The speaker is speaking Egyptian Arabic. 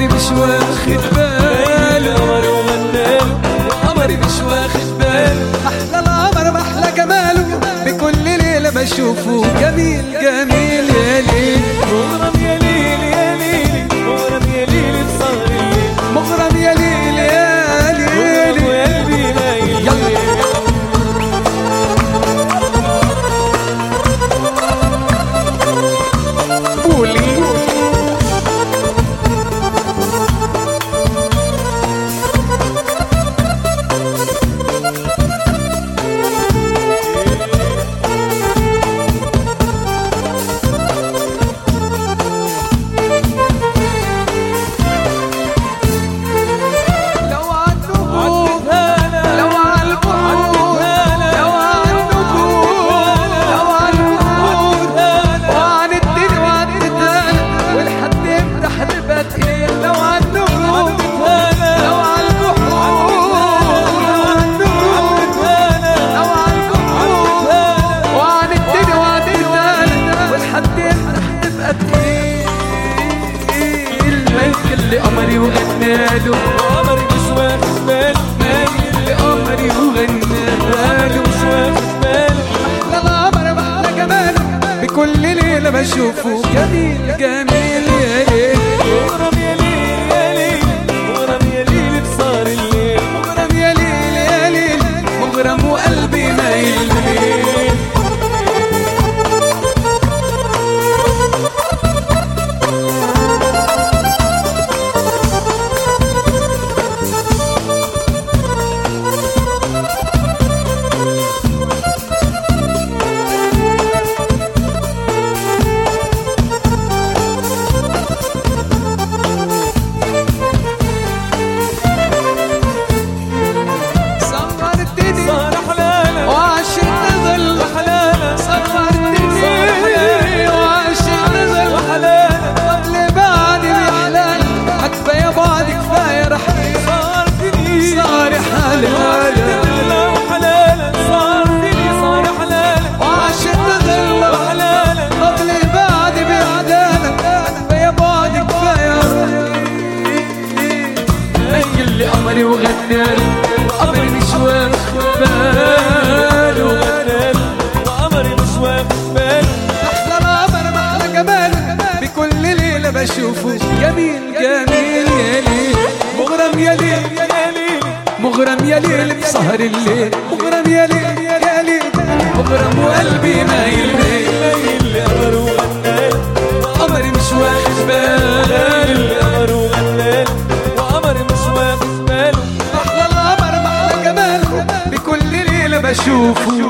قمري مش واخد باله قمر وغناله قمري مش واخد باله احلى القمر محلى جماله بكل ليله بشوفه جميل جميل يا ليل مغرم يا ليل يا ليل مغرم يا ليل بسهر الليل مغرم يا ليل يا مغرم ليل وقلبي مايل يلا. قولي لو عنده عدتها لو عالبعد لو عالنجوم لو عالبعد وعن الدنيا وعن الدنيا والحد امتى هتبقى تقيل لو عالنجوم لو عالبعد لو عالنجوم لو عالبعد وعن الدنيا وعن الدنيا والحد امتى هتبقى تقيل ملك اللي قمري وغناله قمر مش واخد باله ملك اللي قمري وغناله مش واخد باله لا القمر محلى جماله بكل ليلة بشوفه جميل جميل يا ليل مغرم يا ليل يا ليل مغرم يا ليل بسهر الليل مغرم يا ليل يا ليل مغرم وقلبي مايل ليل صغرتني صار حلالة وعشت ظل حلالة صغرتني وعشت ظل حلالة قبل بعد محلال كفاية بعد كفاية رحيل صارتني صار حالي حلالة وحلالة صارتني صار حلالة وعشت ظل وحلالة قبل بعد بعدالك كفاية بعد كفاية رحيل ميل لقمري وغنالي قمري مش واخد باله وغناله وقمري مش واخد باله احلى القمر محلى جماله بكل ليله بشوفه جميل جميل يا ليل مغرم يا ليل يا ليل مغرم يا ليل بسهر الليل مغرم يا ليل يا ليل مغرم وقلبي مايل مايل ليل قمر وغناله قمري مش واخد باله ليل قمر وغناله وقمري مش واخد باله احلى القمر محلى جماله بكل ليله بشوفه